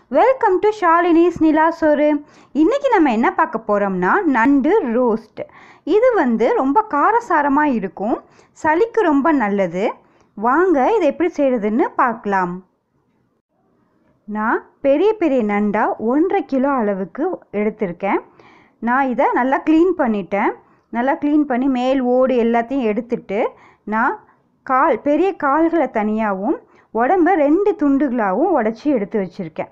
welcome to ஷாலினிஸ் நிலா சோறு இன்றைக்கி நம்ம என்ன பார்க்க போகிறோம்னா நண்டு ரோஸ்ட் இது வந்து ரொம்ப காரசாரமாக இருக்கும் சளிக்கு ரொம்ப நல்லது வாங்க இதை எப்படி செய்கிறதுன்னு பார்க்கலாம் நான் பெரிய பெரிய நண்டாக ஒன்றரை கிலோ அளவுக்கு எடுத்திருக்கேன் நான் இதை நல்லா க்ளீன் பண்ணிட்டேன் நல்லா க்ளீன் பண்ணி மேல் ஓடு எல்லாத்தையும் எடுத்துட்டு நான் கால் பெரிய கால்களை தனியாகவும் உடம்ப ரெண்டு துண்டுகளாகவும் உடச்சி எடுத்து வச்சுருக்கேன்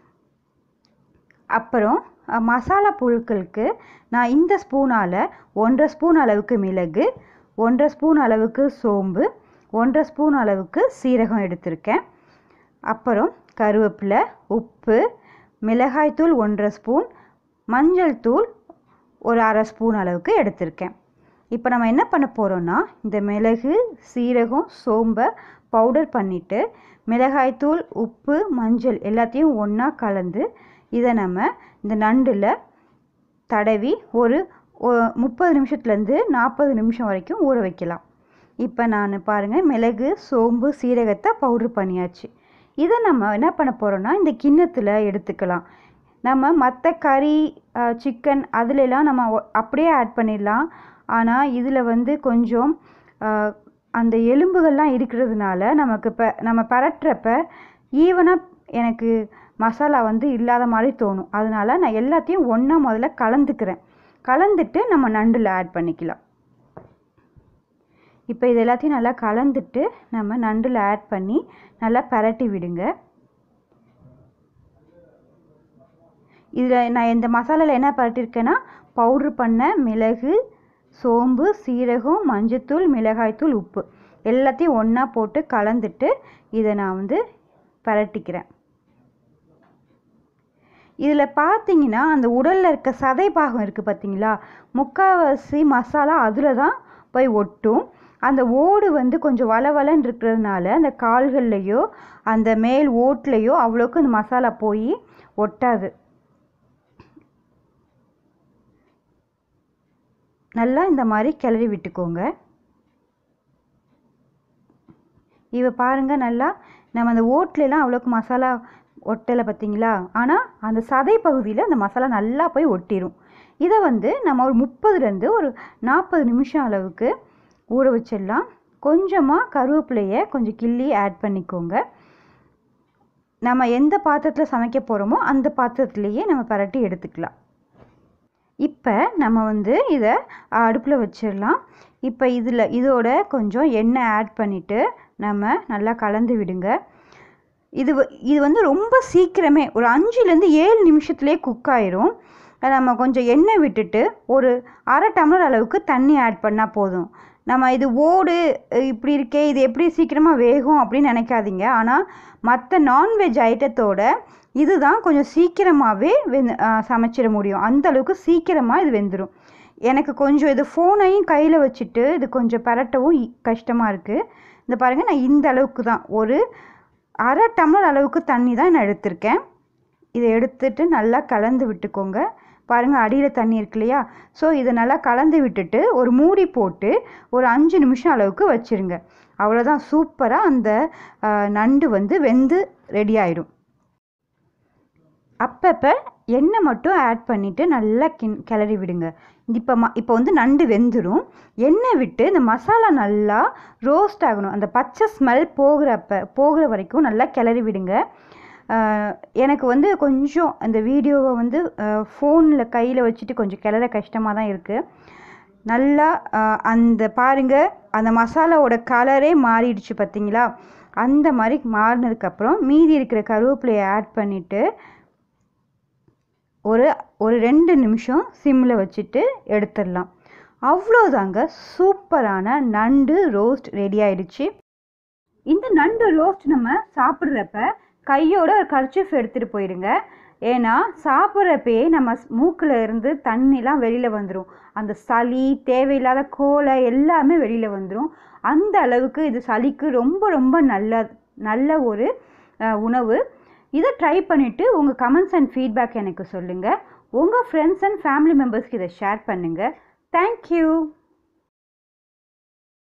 அப்புறம் அஹ், மசாலா பொருட்களுக்கு நான் இந்த ஸ்பூனால் ஒன்றரை ஸ்பூன் அளவுக்கு மிளகு ஒன்றரை ஸ்பூன் அளவுக்கு சோம்பு ஒன்றரை ஸ்பூன் அளவுக்கு சீரகம் எடுத்திருக்கேன் அப்புறம் கருவேப்பிலை உப்பு மிளகாய்த்தூள் ஒன்றரை ஸ்பூன் மஞ்சள் தூள் ஒரு அரை ஸ்பூன் அளவுக்கு எடுத்திருக்கேன் இப்போ நம்ம என்ன பண்ண போகிறோன்னா இந்த மிளகு சீரகம் சோம்பை பவுடர் பண்ணிவிட்டு மிளகாய்த்தூள் உப்பு மஞ்சள் எல்லாத்தையும் ஒன்றா கலந்து இதை நம்ம இந்த நண்டில் தடவி ஒரு ஒ- முப்பது நிமிஷத்துலேருந்து நாற்பது நிமிஷம் வரைக்கும் ஊற வைக்கலாம் இப்போ நான் பாருங்கள் மிளகு சோம்பு சீரகத்தை பவுட்ரு பண்ணியாச்சு இதை நம்ம என்ன பண்ண போகிறோன்னா இந்த கிண்ணத்தில் எடுத்துக்கலாம் நம்ம மற்ற கறி சிக்கன் அதுலலாம் நம்ம ஒ- அப்படியே ஆட் பண்ணிடலாம் ஆனால் இதில் வந்து கொஞ்சம் அஹ், அந்த எலும்புகள்லாம் இருக்கிறதுனால நமக்கு இப்போ நம்ம பரட்டுறப்ப ஈவனாக எனக்கு மசாலா வந்து இல்லாத மாதிரி தோணும் அதனால நான் எல்லாத்தையும் ஒன்றா முதல்ல கலந்துக்கிறேன் கலந்துட்டு நம்ம நண்டில் ஆட் பண்ணிக்கலாம் இப்போ இது எல்லாத்தையும் நல்லா கலந்துட்டு நம்ம நண்டில் ஆட் பண்ணி நல்லா பரட்டி விடுங்க இதில் நான் இந்த மசாலாவில் என்ன பரட்டியிருக்கேன்னா பவுட்ரு பண்ண மிளகு சோம்பு சீரகம் மஞ்சத்தூள் மிளகாய்த்தூள் உப்பு எல்லாத்தையும் ஒன்றா போட்டு கலந்துட்டு இதை நான் வந்து பரட்டிக்கிறேன் இதில் பார்த்தீங்கன்னா அந்த உடலில் இருக்க சதை பாகம் இருக்குது பார்த்தீங்களா முக்கால்வாசி மசாலா அதில் தான் போய் ஒட்டும் அந்த ஓடு வந்து கொஞ்சம் வளவலன்னு இருக்கிறதுனால அந்த கால்கள்லையோ அந்த மேல் ஓட்லேயோ அவ்வளோக்கு அந்த மசாலா போய் ஒட்டாது நல்லா இந்த மாதிரி கிளறி விட்டுக்கோங்க இவ பாருங்க நல்லா நம்ம அந்த ஓட்லலாம் அவ்வளோக்கு மசாலா ஒட்டலை பார்த்தீங்களா ஆனால் அந்த சதை பகுதியில் அந்த மசாலா நல்லா போய் ஒட்டிடும் இதை வந்து நம்ம ஒரு முப்பதுலேருந்து ஒரு நாற்பது நிமிஷம் அளவுக்கு ஊற வச்சிடலாம் கொஞ்சமாக கருவேப்பிலையை கொஞ்சம் கிள்ளி ஆட் பண்ணிக்கோங்க நம்ம எந்த பாத்திரத்தில் சமைக்க போகிறோமோ அந்த பாத்திரத்துலேயே நம்ம பரட்டி எடுத்துக்கலாம் இப்போ நம்ம வந்து இதை அடுப்பில் வச்சிடலாம் இப்போ இதில் இதோட கொஞ்சம் எண்ணெய் ஆட் பண்ணிவிட்டு நம்ம நல்லா கலந்து விடுங்க இது வ- இது வந்து ரொம்ப சீக்கிரமே ஒரு அஞ்சுலேருந்து ஏழு நிமிஷத்துலேயே குக் ஆயிரும் நம்ம கொஞ்சம் எண்ணெய் விட்டுட்டு ஒரு அரை டம்ளர் அளவுக்கு தண்ணி ஆட் பண்ணால் போதும் நம்ம இது ஓடு அஹ் இப்படி இருக்கே இது எப்படி சீக்கிரமாக வேகும் அப்படின்னு நினைக்காதீங்க ஆனால் மற்ற நான்வெஜ் ஐட்டத்தோட இதுதான் கொஞ்சம் சீக்கிரமாகவே வெந் அஹ் சமைச்சிட முடியும் அந்த அளவுக்கு சீக்கிரமாக இது வெந்துடும் எனக்கு கொஞ்சம் இது ஃபோனையும் கையில் வச்சுட்டு இது கொஞ்சம் பரட்டவும் கஷ்டமாக இருக்குது இந்த பாருங்கள் நான் இந்த அளவுக்கு தான் ஒரு அரை டம்ளர் அளவுக்கு தண்ணி தான் நான் எடுத்திருக்கேன் இதை எடுத்துட்டு நல்லா கலந்து விட்டுக்கோங்க பாருங்கள் அடியில் தண்ணி இருக்கு இல்லையா ஸோ இதை நல்லா கலந்து விட்டுட்டு ஒரு மூடி போட்டு ஒரு அஞ்சு நிமிஷம் அளவுக்கு வச்சிருங்க அவ்வளோதான் சூப்பராக அந்த அஹ், நண்டு வந்து வெந்து ரெடி ஆயிடும் அப்பப்போ எண்ணெய் மட்டும் ஆட் பண்ணிவிட்டு நல்லா கின் கிளறி விடுங்க இப்போ ம இப்போ வந்து நண்டு வெந்துடும் எண்ணெய் விட்டு இந்த மசாலா நல்லா ரோஸ்ட் ஆகணும் அந்த பச்சை ஸ்மெல் போகிறப்ப போகிற வரைக்கும் நல்லா கிளறி விடுங்க ஆஹ் எனக்கு வந்து கொஞ்சம் அந்த வீடியோவை வந்து ஃபோனில் கையில் வச்சுட்டு கொஞ்சம் கிளற கஷ்டமாக தான் இருக்குது நல்லா ஆஹ் அந்த பாருங்க அந்த மசாலாவோட கலரே மாறிடுச்சு பார்த்தீங்களா அந்த மாதிரி மாறினதுக்கப்புறம் மீதி இருக்கிற கருவேப்பிலையை ஆட் பண்ணிவிட்டு ஒரு ஒரு ரெண்டு நிமிஷம் சிம்மில் வச்சுட்டு எடுத்துடலாம் அவ்வளோதாங்க சூப்பரான நண்டு ரோஸ்ட் ரெடி ஆயிடுச்சு இந்த நண்டு ரோஸ்ட் நம்ம சாப்பிட்றப்ப கையோட ஒரு கர்ச்சிஃப் எடுத்துகிட்டு போயிடுங்க ஏன்னா சாப்பிட்றப்பயே நம்ம மூக்கில் இருந்து தண்ணிலாம் வெளியில் வந்துடும் அந்த சளி தேவையில்லாத கோலை எல்லாமே வெளியில் வந்துடும் அந்த அளவுக்கு இது சளிக்கு ரொம்ப ரொம்ப நல்ல நல்ல ஒரு அஹ், உணவு இதை ட்ரை பண்ணிவிட்டு உங்கள் கமெண்ட்ஸ் அண்ட் ஃபீட்பேக் எனக்கு சொல்லுங்கள் உங்கள் ஃப்ரெண்ட்ஸ் அண்ட் ஃபேமிலி மெம்பர்ஸ்க்கு இதை ஷேர் பண்ணுங்கள் தேங்க்யூ